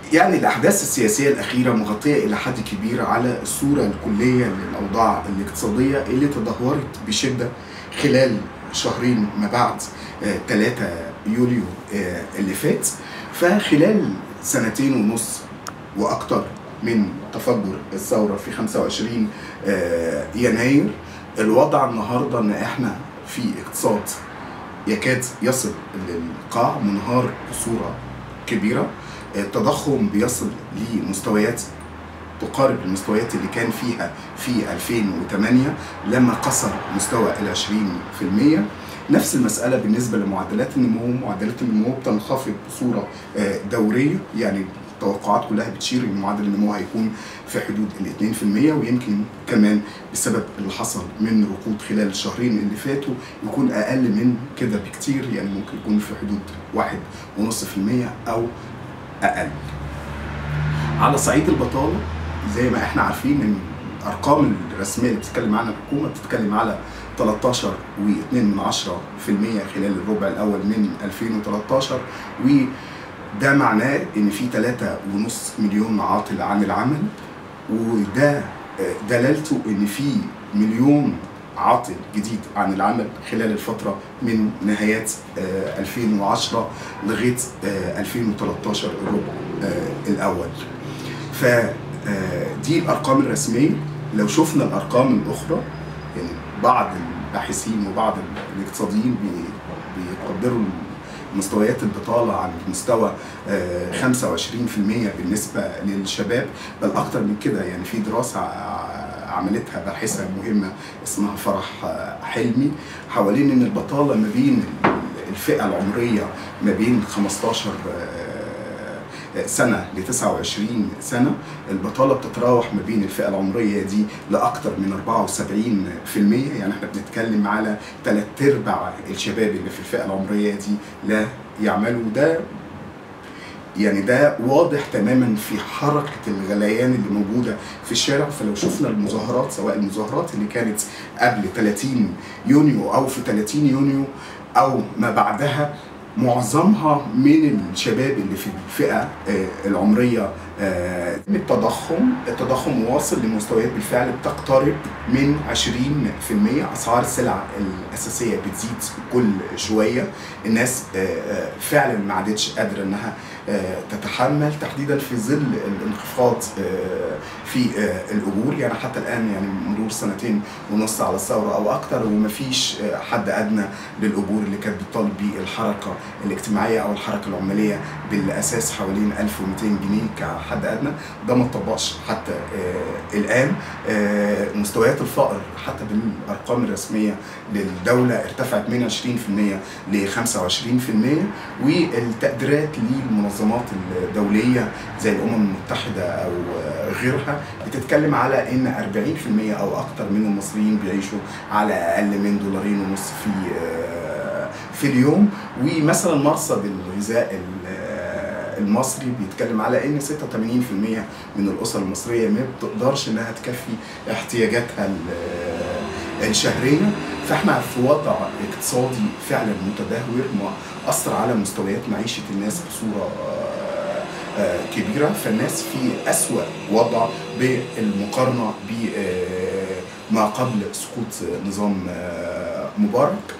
يعني الأحداث السياسية الأخيرة مغطية إلى حد كبير على الصورة الكلية للأوضاع الاقتصادية اللي تدهورت بشدة خلال شهرين ما بعد آه، 3 يوليو آه، اللي فات فخلال سنتين ونص وأكتر من تفجر الثورة في 25 آه، يناير الوضع النهاردة إن إحنا في اقتصاد يكاد يصل للقاع منهار بصورة كبيرة التضخم بيصل لمستويات تقارب المستويات اللي كان فيها في 2008 لما كسر مستوى ال 20% نفس المسألة بالنسبة لمعدلات النمو معدلات النمو بتنخفض بصورة آه، دورية يعني التوقعات كلها بتشير ان معدل النمو هيكون في حدود ال 2% ويمكن كمان بسبب اللي حصل من ركود خلال الشهرين اللي فاتوا يكون اقل من كده بكتير يعني ممكن يكون في حدود 1.5% او اقل. على صعيد البطاله زي ما احنا عارفين ان الارقام الرسميه اللي بتتكلم عنها الحكومه بتتكلم على 13 و2 من 10% خلال الربع الاول من 2013 وده معناه ان في 3.5 مليون عاطل عن العمل وده آه، دلالته ان في مليون عاطل جديد عن العمل خلال الفترة من نهايات آه، 2010 لغاية آه، 2013 الربع آه، الأول فدي الأرقام الرسمية لو شفنا الأرقام الأخرى يعني بعض الباحثين وبعض الاقتصاديين بي- بيقدروا مستويات البطالة على مستوى آه، 25% بالنسبة للشباب بل أكتر من كده يعني في دراسة ع- عملتها باحثة مهمة اسمها فرح آه، حلمي حوالين إن البطالة ما بين الفئة العمرية ما بين 15 آه، سنة ل 29 سنة البطالة بتتراوح ما بين الفئة العمرية دي لأكثر من 74% يعني احنا بنتكلم على ثلاث أرباع الشباب اللي في الفئة العمرية دي لا يعملوا ده يعني ده واضح تماما في حركة الغليان اللي موجودة في الشارع فلو شفنا المظاهرات سواء المظاهرات اللي كانت قبل 30 يونيو أو في 30 يونيو أو ما بعدها معظمها من الشباب اللي في الفئة آه، العمرية آه، التضخم التضخم واصل لمستويات بالفعل بتقترب من 20% أسعار السلع الأساسية بتزيد كل شوية الناس آه، آه، فعلا ما عادتش قادرة إنها آه، تتحمل تحديدا في ظل الانخفاض آه، في آه، الأجور يعني حتى الآن يعني مرور سنتين ونص على الثورة أو أكتر ومفيش آه، حد أدنى للأجور اللي كانت بتطالب بيه الحركة الاجتماعية أو الحركة العمالية بالأساس حوالين 1200 جنيه كحد أدنى ده ما اتطبقش حتى آه، الآن آه، مستويات الفقر حتى بالأرقام الرسمية للدولة ارتفعت من 20% ل 25% والتقديرات للمنظمات الدولية زي الأمم المتحدة أو آه، غيرها بتتكلم على إن 40% أو أكتر من المصريين بيعيشوا على أقل من دولارين ونص في آه، في اليوم ومثلا مرصد الغذاء ال- آه، المصري بيتكلم على ان 86% من الاسر المصريه ما بتقدرش انها تكفي احتياجاتها ال- الشهريه فاحنا في وضع اقتصادي فعلا متدهور مأثر على مستويات معيشه الناس بصوره آه، آه، كبيره فالناس في أسوأ وضع بالمقارنه بما قبل سقوط نظام آه، مبارك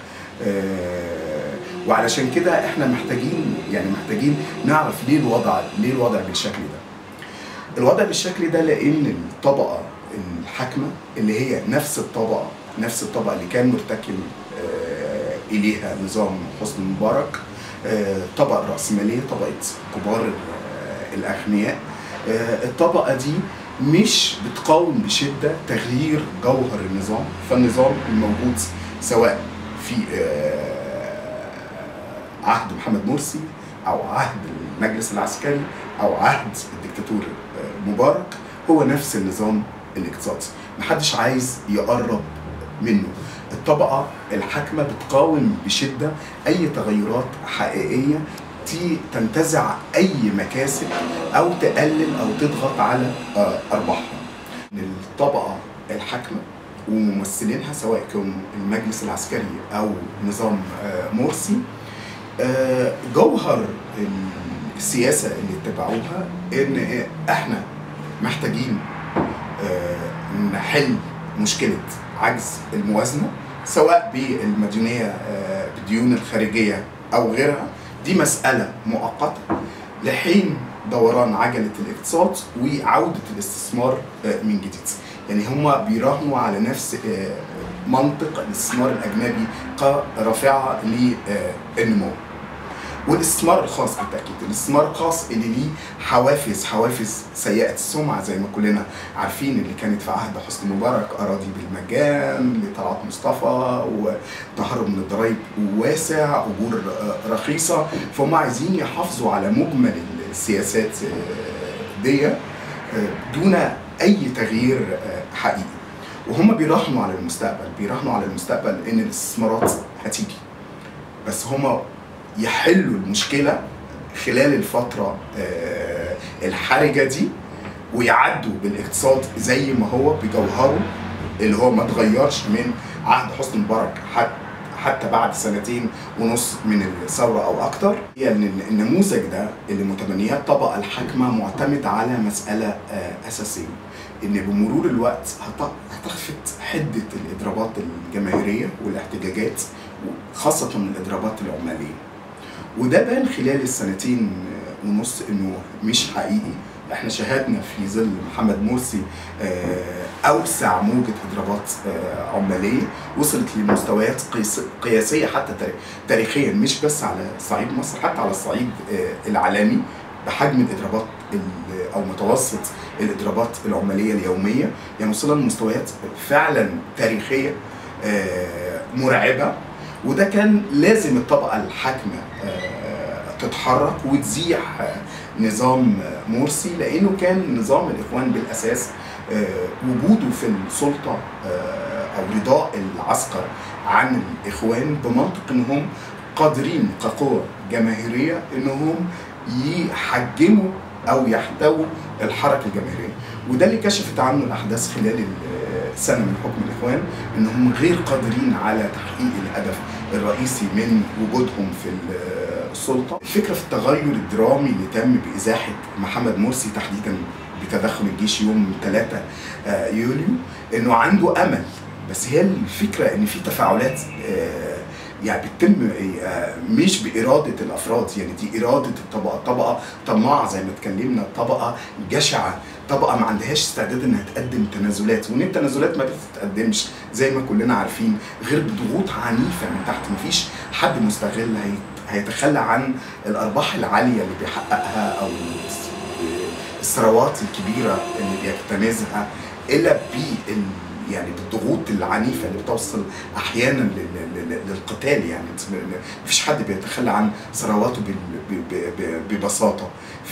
آه، وعلشان كده احنا محتاجين يعني محتاجين نعرف ليه الوضع ليه الوضع بالشكل ده الوضع بالشكل ده لان الطبقه الحاكمه اللي هي نفس الطبقه نفس الطبقه اللي كان مرتكل آه، اليها نظام حسني مبارك آه، الطبقه الراسماليه طبقه كبار آه، الاغنياء آه، الطبقه دي مش بتقاوم بشده تغيير جوهر النظام فالنظام الموجود سواء في آه، عهد محمد مرسي او عهد المجلس العسكري او عهد الدكتاتور آه، مبارك هو نفس النظام الاقتصادي محدش عايز يقرب منه الطبقة الحاكمة بتقاوم بشدة أي تغيرات حقيقية تي- تنتزع أي مكاسب أو تقلل أو تضغط على آه، أرباحها الطبقة الحاكمة وممثلينها سواء كان المجلس العسكري أو نظام آه، مرسي آه، جوهر السياسه اللي اتبعوها ان احنا محتاجين آه، نحل مشكله عجز الموازنه سواء بالمديونيه آه، بالديون الخارجيه او غيرها دي مساله مؤقته لحين دوران عجله الاقتصاد وعوده الاستثمار آه، من جديد يعني هم بيراهنوا على نفس آه، منطق الاستثمار الاجنبي كرافعه للنمو والاستثمار الخاص بالتاكيد الاستثمار الخاص اللي ليه حوافز حوافز سيئه السمعه زي ما كلنا عارفين اللي كانت في عهد حسني مبارك اراضي بالمجان لطلعت مصطفى وتهرب من الضرائب واسع اجور آه، رخيصه فهم عايزين يحافظوا على مجمل السياسات آه، دي آه، دون اي تغيير آه، حقيقي وهم بيراهنوا على المستقبل بيراهنوا على المستقبل ان الاستثمارات هتيجي بس هم يحلوا المشكله خلال الفتره آه، الحرجه دي ويعدوا بالاقتصاد زي ما هو بجوهره اللي هو ما اتغيرش من عهد حسني مبارك حتى حتى بعد سنتين ونص من الثوره او اكتر هي ان النموذج ده اللي متبنياه الطبقه الحاكمه معتمد على مساله آه، اساسيه ان بمرور الوقت هت- هتخفت حده الاضرابات الجماهيريه والاحتجاجات خاصه الاضرابات العماليه وده بان خلال السنتين ونص انه مش حقيقي احنا شاهدنا في ظل محمد مرسي آه، اوسع موجه اضرابات آه، عماليه وصلت لمستويات قيس- قياسيه حتى تاري- تاريخيا مش بس على صعيد مصر حتى على الصعيد آه، العالمي بحجم الاضرابات ال- او متوسط الاضرابات العماليه اليوميه يعني وصلنا لمستويات فعلا تاريخيه آه، مرعبه وده كان لازم الطبقه الحاكمه آه، تتحرك وتزيح آه، نظام آه، مرسي لانه كان نظام الاخوان بالاساس آه، وجوده في السلطه آه، او رضاء العسكر عن الاخوان بمنطق انهم قادرين كقوى جماهيريه انهم يحجموا او يحتووا الحركه الجماهيريه وده اللي كشفت عنه الاحداث خلال السنه من حكم الاخوان انهم غير قادرين على تحقيق الهدف الرئيسي من وجودهم في السلطه الفكره في التغير الدرامي اللي تم بازاحه محمد مرسي تحديدا بتدخل الجيش يوم 3 آه، يوليو انه عنده امل بس هي الفكره ان في تفاعلات آه، يعني بتتم آه، مش بإرادة الأفراد يعني دي إرادة الطبقة طبقة طماعة زي ما اتكلمنا طبقة جشعة طبقة ما عندهاش استعداد إنها تقدم تنازلات وإن التنازلات ما بتتقدمش زي ما كلنا عارفين غير بضغوط عنيفة من تحت مفيش حد مستغل هيت- هيتخلى عن الأرباح العالية اللي بيحققها أو الثروات الكبيرة اللي بيكتنزها إلا بال يعني بالضغوط العنيفه اللي بتوصل احيانا لل- لل- للقتال يعني مفيش حد بيتخلى عن ثرواته بال- ب- ب- ب- ببساطه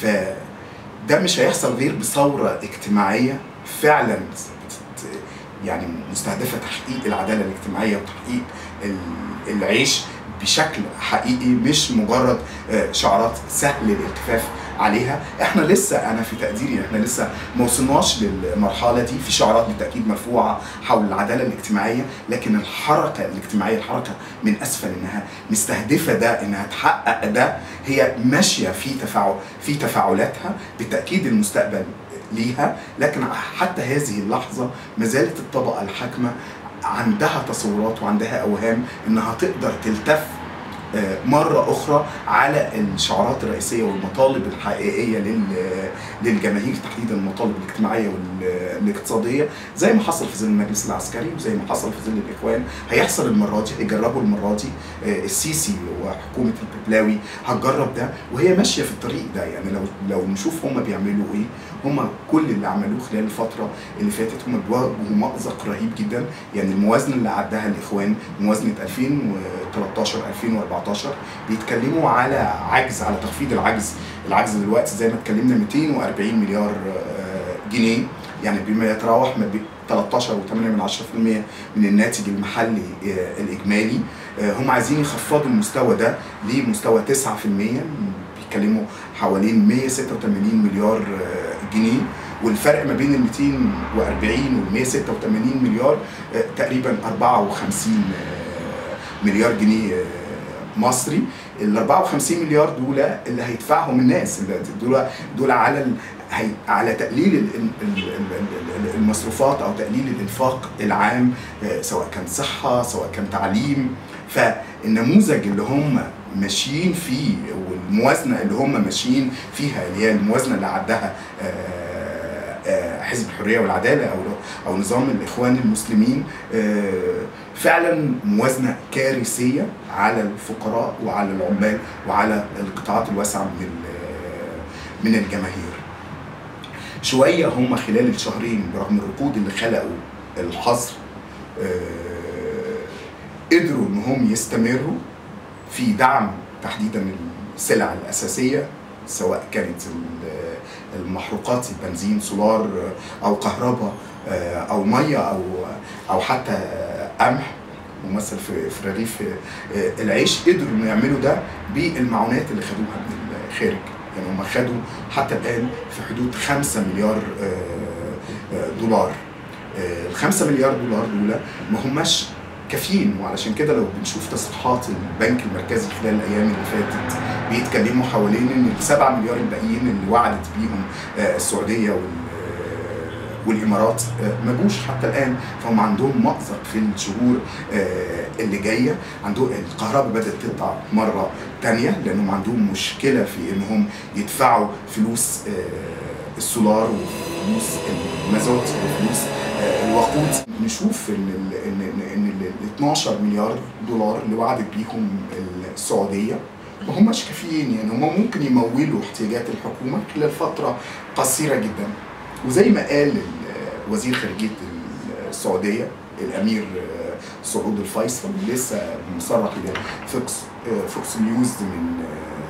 فده مش هيحصل غير بثوره اجتماعيه فعلا بت- يعني مستهدفه تحقيق العداله الاجتماعيه وتحقيق ال- العيش بشكل حقيقي مش مجرد آه، شعارات سهل الالتفاف عليها احنا لسه انا في تقديري احنا لسه ما وصلناش للمرحله دي في شعارات بالتاكيد مرفوعه حول العداله الاجتماعيه لكن الحركه الاجتماعيه الحركه من اسفل انها مستهدفه ده انها تحقق ده هي ماشيه في تفاعل في تفاعلاتها بالتاكيد المستقبل ليها لكن حتى هذه اللحظه ما زالت الطبقه الحاكمه عندها تصورات وعندها اوهام انها تقدر تلتف آه، مرة أخرى على الشعارات الرئيسية والمطالب الحقيقية لل- للجماهير تحديدا المطالب الاجتماعية والاقتصادية زي ما حصل في ظل المجلس العسكري وزي ما حصل في ظل الإخوان هيحصل المرة دي هيجربوا المرة دي آه، السيسي وحكومة الببلاوي هتجرب ده وهي ماشية في الطريق ده يعني لو لو نشوف هم بيعملوا إيه هم كل اللي عملوه خلال الفترة اللي فاتت هم بيواجهوا مأزق رهيب جدا يعني الموازنة اللي عدها الإخوان موازنة 2013 2014 بيتكلموا على عجز على تخفيض العجز العجز دلوقتي زي ما اتكلمنا 240 مليار آه، جنيه يعني بما يتراوح ما بين 13 و8 من 10% من الناتج المحلي آه، الإجمالي آه، هم عايزين يخفضوا المستوى ده لمستوى 9% بيتكلموا حوالين 186 مليار آه، جنيه والفرق ما بين ال 240 وال 186 مليار آه، تقريبا 54 آه، مليار جنيه آه، مصري ال 54 مليار دول اللي هيدفعهم الناس اللي دول دول على ال... هي على تقليل ال- ال- ال- ال- ال- المصروفات او تقليل الانفاق العام آه، سواء كان صحه سواء كان تعليم فالنموذج اللي هم ماشيين فيه والموازنه اللي هم ماشيين فيها اللي هي الموازنه اللي عدها آه، آه، حزب الحريه والعداله او او نظام الاخوان المسلمين آه، فعلا موازنه كارثيه على الفقراء وعلى العمال وعلى القطاعات الواسعه من ال- من الجماهير. شويه هم خلال الشهرين برغم الركود اللي خلقوا الحظر آه، قدروا ان هم يستمروا في دعم تحديدا السلع الاساسيه سواء كانت ال- المحروقات البنزين سولار آه، او كهرباء آه، او ميه او او حتى آه، قمح ممثل في في رغيف آه، العيش قدروا انه يعملوا ده بالمعونات اللي خدوها من الخارج يعني هم خدوا حتى الان في حدود 5 مليار آه، آه، دولار ال 5 مليار دولار دول ما هماش كافيين وعلشان كده لو بنشوف تصريحات البنك المركزي خلال الايام اللي فاتت بيتكلموا حوالين ان ال 7 مليار الباقيين اللي وعدت بيهم آه، السعوديه وال والامارات آه، ما جوش حتى الان فهم عندهم مأزق في الشهور آه، اللي جايه عندهم الكهرباء بدات تقطع مره تانية لانهم عندهم مشكله في انهم يدفعوا فلوس آه، السولار وفلوس المازوت وفلوس آه، الوقود نشوف ان ال ان ان ان ال 12 مليار دولار اللي وعدت بيهم السعوديه ما هماش كافيين يعني هم ممكن يمولوا احتياجات الحكومه خلال فتره قصيره جدا وزي ما قال ال- وزير خارجيه السعوديه الامير سعود الفيصل لسه مصرح لفوكس فوكس نيوز من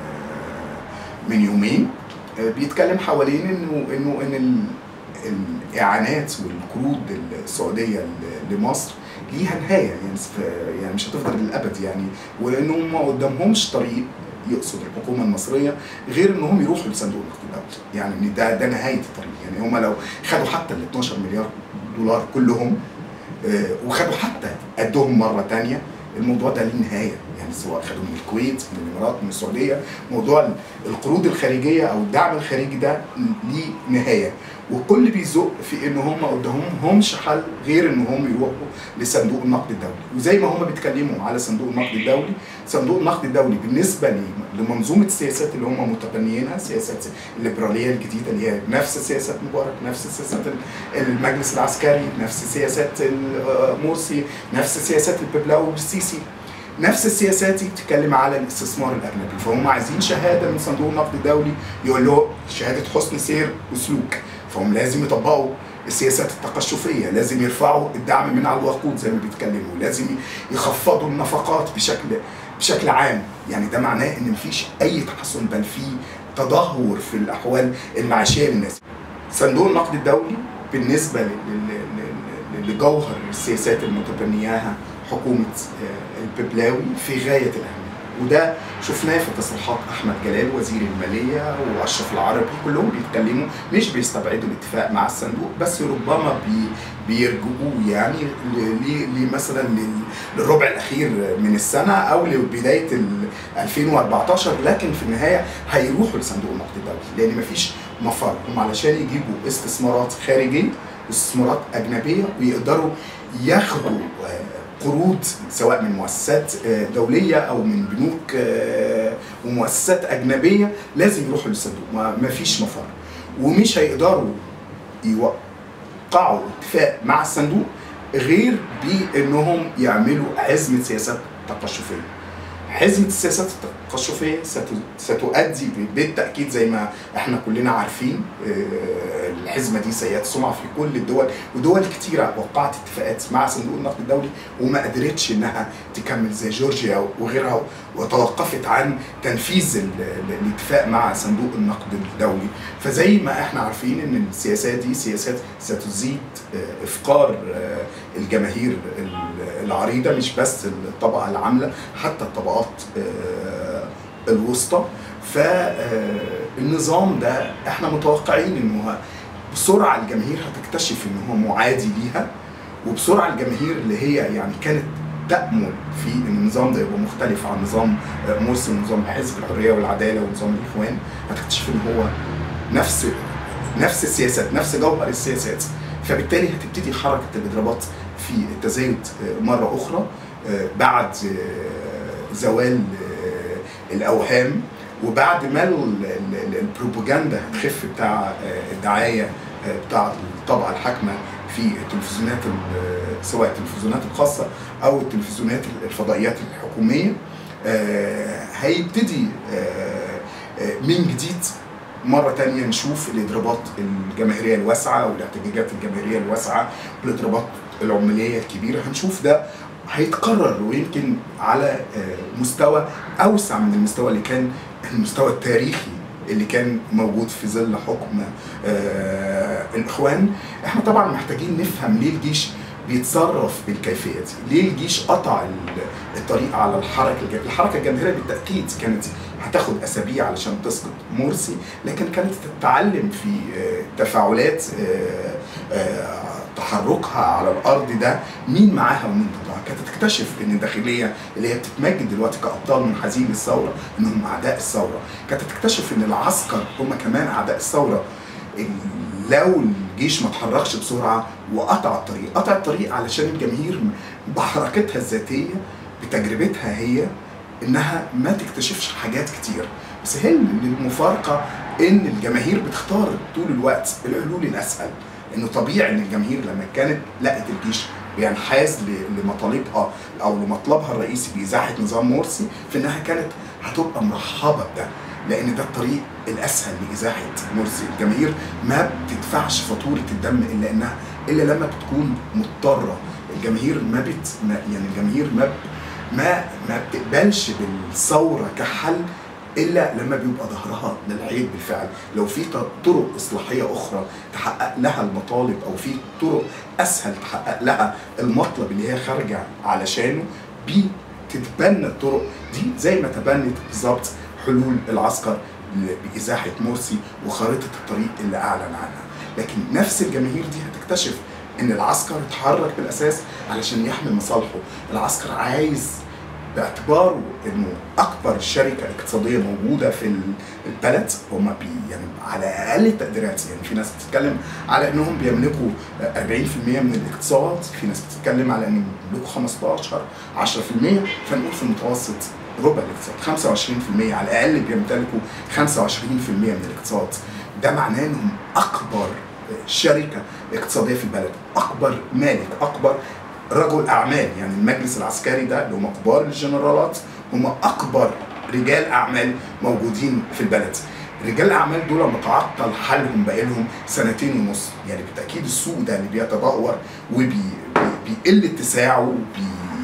من يومين بيتكلم حوالين انه انه ان ال- الاعانات والقروض السعوديه لمصر ليها نهايه يعني ف- يعني مش هتفضل للابد يعني وانهم ما قدامهمش طريق يقصد الحكومه المصريه غير انهم يروحوا لصندوق النقد الدولي يعني ان ده ده نهايه الطريق يعني هم لو خدوا حتى ال 12 مليار دولار كلهم آه، وخدوا حتى قدهم مره تانية الموضوع ده ليه نهايه يعني سواء خدوا من الكويت من الامارات من السعوديه موضوع القروض الخارجيه او الدعم الخارجي ده ليه نهايه والكل بيزق في ان هم قدامهمش حل غير ان هم يروحوا لصندوق النقد الدولي وزي ما هم بيتكلموا على صندوق النقد الدولي صندوق النقد الدولي بالنسبه ل- لمنظومه السياسات اللي هم متبنيينها سياسات الليبراليه الجديده اللي هي نفس سياسات مبارك نفس سياسات ال- المجلس العسكري نفس سياسات ال- مرسي نفس سياسات الببلاوي والسيسي نفس السياسات دي بتتكلم على الاستثمار الاجنبي فهم عايزين شهاده من صندوق النقد الدولي يقول له شهاده حسن سير وسلوك فهم لازم يطبقوا السياسات التقشفيه لازم يرفعوا الدعم من على الوقود زي ما بيتكلموا لازم يخفضوا النفقات بشكل بشكل عام يعني ده معناه ان مفيش اي تحسن بل في تدهور في الاحوال المعيشيه للناس صندوق النقد الدولي بالنسبه ل- ل- ل- لجوهر السياسات المتبنياها حكومه آه، الببلاوي في غايه الاهميه وده شفناه في تصريحات احمد جلال وزير الماليه واشرف العربي كلهم بيتكلموا مش بيستبعدوا الاتفاق مع الصندوق بس ربما بي بيرجعوه يعني ل- ل- لمثلا لل- للربع الاخير من السنه او لبدايه ال 2014 لكن في النهايه هيروحوا لصندوق النقد الدولي لان مفيش مفر هم علشان يجيبوا استثمارات خارجيه واستثمارات اجنبيه ويقدروا ياخدوا آه، قروض سواء من مؤسسات آه، دوليه او من بنوك آه، ومؤسسات اجنبيه لازم يروحوا للصندوق ما ما فيش مفر ومش هيقدروا يوقعوا اتفاق مع الصندوق غير بانهم يعملوا حزمه سياسات تقشفيه حزمة السياسات التقشفية ست- ستؤدي بالتأكيد زي ما احنا كلنا عارفين آه، الحزمة دي سيئة السمعة في كل الدول ودول كتيرة وقعت اتفاقات مع صندوق النقد الدولي وما قدرتش انها تكمل زي جورجيا وغيرها وتوقفت عن تنفيذ ال- ال- الاتفاق مع صندوق النقد الدولي فزي ما احنا عارفين ان السياسات دي سياسات ستزيد آه، افقار آه، الجماهير ال- العريضة مش بس الطبقة العاملة حتى الطبقات آه، الوسطى فالنظام ده احنا متوقعين انه بسرعة الجماهير هتكتشف ان هو معادي ليها وبسرعة الجماهير اللي هي يعني كانت تامل في ان النظام ده يبقى مختلف عن نظام مرسي ونظام حزب الحريه والعداله ونظام الاخوان هتكتشف ان هو نفس نفس السياسات نفس جوهر السياسات فبالتالي هتبتدي حركه الاضرابات في التزايد مره اخرى بعد زوال الاوهام وبعد ما البروباجندا هتخف بتاع الدعايه بتاع الطبقه الحاكمه في التلفزيونات سواء التلفزيونات الخاصه او التلفزيونات الفضائيات الحكوميه هيبتدي من جديد مرة تانية نشوف الإضرابات الجماهيرية الواسعة والاحتجاجات الجماهيرية الواسعة والإضرابات العمالية الكبيرة هنشوف ده هيتكرر ويمكن على مستوى أوسع من المستوى اللي كان المستوى التاريخي اللي كان موجود في ظل حكم الإخوان احنا طبعا محتاجين نفهم ليه الجيش بيتصرف بالكيفيه دي؟ ليه الجيش قطع الطريق على الحركه الجماهيريه؟ الحركه الجماهيريه بالتاكيد كانت هتاخد اسابيع علشان تسقط مرسي لكن كانت تتعلم في تفاعلات تحركها على الارض ده مين معاها ومين ضدها كانت تكتشف ان الداخليه اللي هي بتتمجد دلوقتي كابطال من حزين الثوره انهم اعداء الثوره كانت تكتشف ان العسكر هم كمان اعداء الثوره لو الجيش ما اتحركش بسرعه وقطع الطريق قطع الطريق علشان الجماهير بحركتها الذاتيه بتجربتها هي انها ما تكتشفش حاجات كتير بس هي المفارقه ان الجماهير بتختار طول الوقت الحلول الاسهل انه طبيعي ان الجماهير لما كانت لقت الجيش بينحاز لمطالبها او لمطلبها الرئيسي بازاحه نظام مرسي في انها كانت هتبقى مرحبه بده لان ده الطريق الاسهل لازاحه مرسي الجماهير ما بتدفعش فاتوره الدم الا انها الا لما بتكون مضطره الجماهير ما بت ما يعني الجماهير ما ما ما بتقبلش بالثوره كحل الا لما بيبقى ظهرها للعيب بالفعل لو في طرق اصلاحيه اخرى تحقق لها المطالب او في طرق اسهل تحقق لها المطلب اللي هي خارجه علشانه بتتبنى الطرق دي زي ما تبنت بالظبط حلول العسكر بازاحه مرسي وخارطه الطريق اللي اعلن عنها لكن نفس الجماهير دي هتكتشف ان العسكر اتحرك بالاساس علشان يحمي مصالحه العسكر عايز باعتباره انه اكبر شركه اقتصاديه موجوده في البلد هم بي يعني على اقل التقديرات يعني في ناس بتتكلم على انهم بيملكوا 40% من الاقتصاد في ناس بتتكلم على انهم بيملكوا 15 10% فنقول في المتوسط ربع الاقتصاد 25% على الاقل بيمتلكوا 25% من الاقتصاد ده معناه انهم اكبر شركه اقتصاديه في البلد اكبر مالك اكبر رجل اعمال يعني المجلس العسكري ده اللي هم كبار الجنرالات هم اكبر رجال اعمال موجودين في البلد رجال الاعمال دول متعطل حالهم بقالهم سنتين ونص يعني بالتاكيد السوق ده اللي بيتدهور وبيقل اتساعه وبي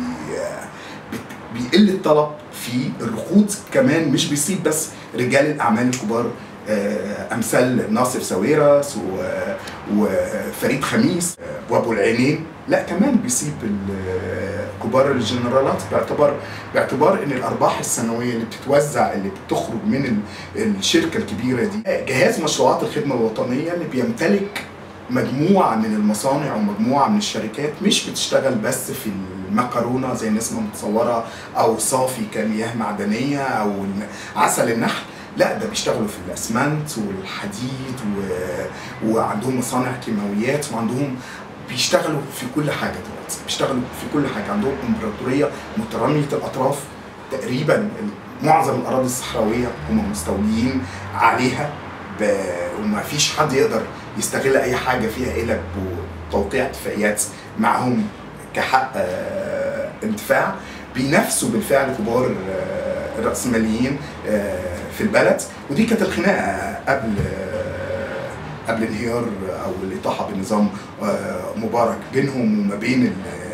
بيقل الطلب في الركود كمان مش بيسيب بس رجال الاعمال الكبار امثال ناصر ساويرس وفريد خميس وابو العينين لا كمان بيسيب كبار الجنرالات باعتبار باعتبار ان الارباح السنويه اللي بتتوزع اللي بتخرج من الشركه الكبيره دي جهاز مشروعات الخدمه الوطنيه اللي بيمتلك مجموعه من المصانع ومجموعه من الشركات مش بتشتغل بس في المكرونه زي الناس ما متصوره او صافي كمياه معدنيه او عسل النحل لا ده بيشتغلوا في الاسمنت والحديد و... وعندهم مصانع كيماويات وعندهم بيشتغلوا في كل حاجه دلوقتي بيشتغلوا في كل حاجه عندهم امبراطوريه متراميه الاطراف تقريبا معظم الاراضي الصحراويه هم مستوليين عليها ب... وما فيش حد يقدر يستغل اي حاجه فيها الا بتوقيع اتفاقيات معهم كحق انتفاع بينافسوا بالفعل كبار الراسماليين في البلد ودي كانت الخناقه قبل قبل انهيار او الاطاحه بالنظام مبارك بينهم وما بين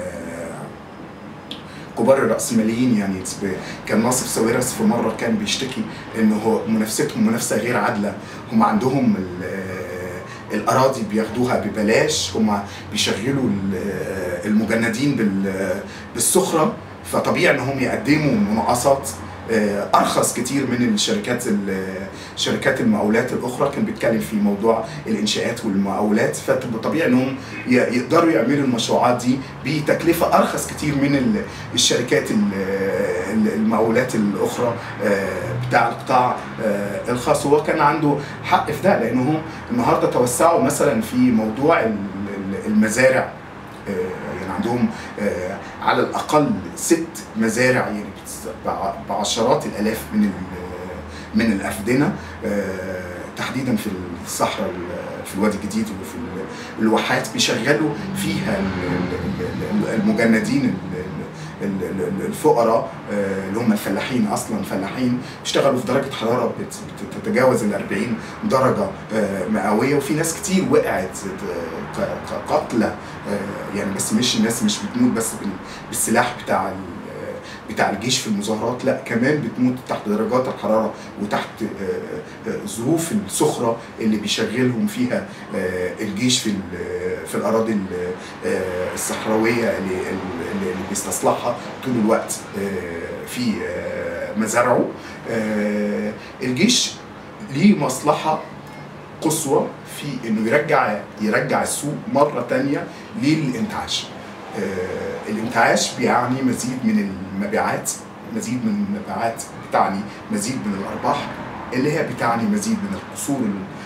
كبار الراسماليين يعني كان ناصر ساويرس في مره كان بيشتكي انه هو منافستهم منافسه غير عادله هم عندهم الاراضي بياخدوها ببلاش هم بيشغلوا المجندين بالسخره فطبيعي انهم يقدموا مناقصات آه، ارخص كتير من الشركات ال- شركات المقاولات الاخرى كان بيتكلم في موضوع الانشاءات والمقاولات فطبيعي انهم ي- يقدروا يعملوا المشروعات دي بتكلفه ارخص كتير من ال- الشركات ال- ال- المقاولات الاخرى آه، بتاع القطاع آه، الخاص وهو كان عنده حق في ده لانهم النهارده توسعوا مثلا في موضوع ال- ال- المزارع آه، يعني عندهم آه، على الاقل ست مزارع يعني بتس- بع- بعشرات الالاف من ال- من الافدنه آه، تحديدا في الصحراء ال- في الوادي الجديد وفي ال- الواحات بيشغلوا فيها ال- ال- ال- المجندين ال- ال- ال- الفقراء آه، اللي هم الفلاحين اصلا فلاحين بيشتغلوا في درجه حراره بت- بتتجاوز ال 40 درجه آه، مئويه وفي ناس كتير وقعت آه، ك- كقتلى آه، يعني بس مش الناس مش بتموت بس بال- بالسلاح بتاع ال- بتاع الجيش في المظاهرات لا كمان بتموت تحت درجات الحراره وتحت آه، آه، ظروف الصخره اللي بيشغلهم فيها آه، الجيش في ال- في الاراضي ال- آه، الصحراويه اللي اللي اللي بيستصلحها طول الوقت آه، في آه، مزارعه آه، الجيش ليه مصلحه قصوى في انه يرجع يرجع السوق مره تانية للانتعاش آه، الانتعاش بيعني مزيد من المبيعات مزيد من المبيعات بتعني مزيد من الارباح اللي هي بتعني مزيد من القصور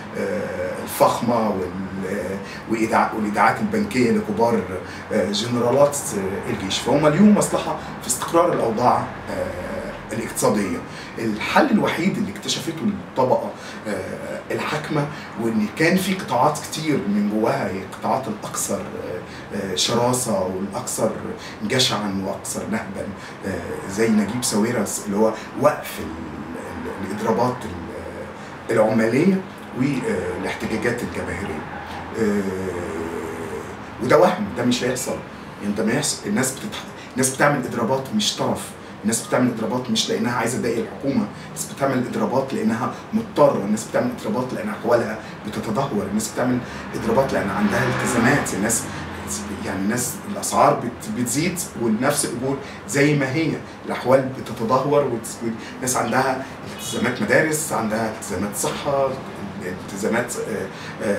آه، الفخمه وال- وإيداع- والايداعات البنكيه لكبار آه، جنرالات آه، الجيش فهم ليهم مصلحه في استقرار الاوضاع آه، الاقتصاديه الحل الوحيد اللي اكتشفته الطبقه آه، الحاكمه وان كان في قطاعات كتير من جواها هي القطاعات الاكثر آه، آه، شراسه والاكثر جشعا واكثر نهبا آه، زي نجيب ساويرس اللي هو وقف ال- ال- الاضرابات ال- العماليه والاحتجاجات الجماهيريه آه، وده وهم ده مش هيحصل يعني ده ما يحصل الناس بتتح... الناس بتعمل اضرابات مش طرف الناس بتعمل اضرابات مش لانها عايزه تضايق الحكومه الناس بتعمل اضرابات لانها مضطره الناس بتعمل اضرابات لان احوالها بتتدهور الناس بتعمل اضرابات لان عندها التزامات الناس يعني الناس الاسعار بت- بتزيد والنفس الاجور زي ما هي الاحوال بتتدهور وت- والناس عندها التزامات مدارس عندها التزامات صحه التزامات آه،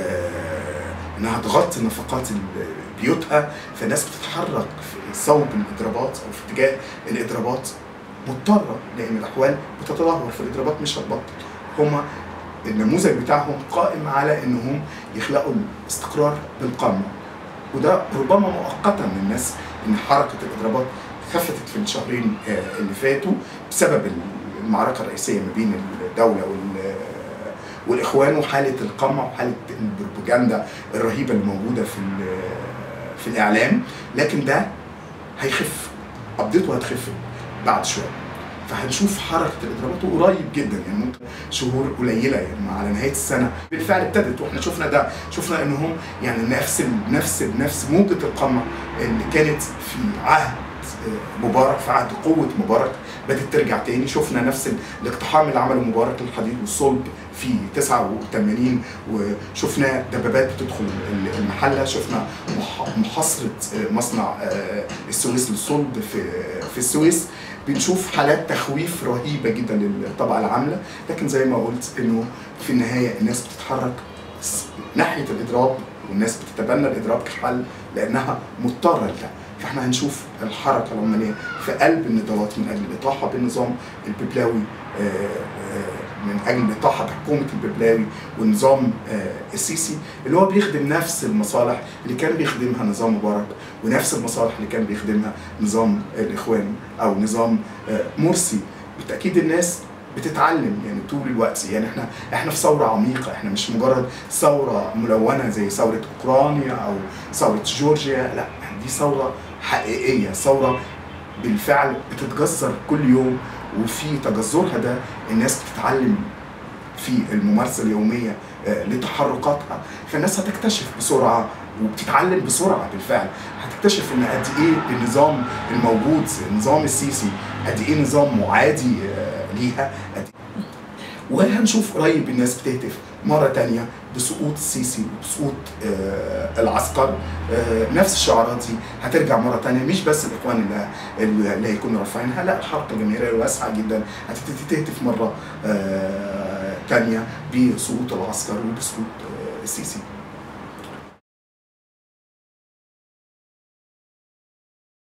آه، انها تغطي نفقات ال- بيوتها فالناس بتتحرك في صوب الاضرابات او في اتجاه الاضرابات مضطره لان الاحوال بتتدهور فالاضرابات مش هتبطل هما النموذج بتاعهم قائم على انهم يخلقوا الاستقرار بالقمه وده ربما مؤقتا للناس ان حركه الاضرابات خفتت في الشهرين آه، اللي فاتوا بسبب المعركه الرئيسيه ما بين الدوله وال والاخوان وحاله القمع وحاله البروباجندا الرهيبه اللي موجوده في ال- في الاعلام لكن ده هيخف قبضته هتخف بعد شويه فهنشوف حركه الاضرابات قريب جدا يعني ممكن شهور قليله يعني على نهايه السنه بالفعل ابتدت واحنا شفنا ده شفنا انهم يعني نفس ال- نفس نفس موجه القمع اللي كانت في عهد آه، مبارك في عهد قوه مبارك بدات ترجع تاني شفنا نفس ال- الاقتحام اللي عمله مبارك للحديد والصلب في 89 وشفنا دبابات بتدخل ال- المحله شفنا مح- محاصره آه، مصنع آه، السويس للصلب في في السويس بنشوف حالات تخويف رهيبه جدا للطبقه العامله لكن زي ما قلت انه في النهايه الناس بتتحرك س- ناحيه الاضراب والناس بتتبنى الاضراب كحل لانها مضطره لده فاحنا هنشوف الحركه العماليه في قلب النضالات من اجل الاطاحه بالنظام الببلاوي آه، آه، من اجل الاطاحه بحكومه الببلاوي والنظام آه، السيسي اللي هو بيخدم نفس المصالح اللي كان بيخدمها نظام مبارك ونفس المصالح اللي كان بيخدمها نظام الاخوان او نظام آه، مرسي بالتاكيد الناس بتتعلم يعني طول الوقت يعني احنا احنا في ثوره عميقه احنا مش مجرد ثوره ملونه زي ثوره اوكرانيا او ثوره جورجيا لا دي ثوره حقيقيه ثوره بالفعل بتتجذر كل يوم وفي تجذرها ده الناس بتتعلم في الممارسه اليوميه آه، لتحركاتها فالناس هتكتشف بسرعه وبتتعلم بسرعه بالفعل هتكتشف ان قد ايه النظام الموجود النظام السيسي قد ايه نظام معادي آه، ليها قد وهنشوف قريب الناس بتهتف مرة تانية بسقوط السيسي وبسقوط آه العسكر آه نفس الشعارات دي هترجع مرة تانية مش بس الإخوان اللي, اللي هيكونوا رافعينها لا الحركة الجماهيرية واسعة جدا هتبتدي تهتف مرة آه تانية بسقوط العسكر وبسقوط آه السيسي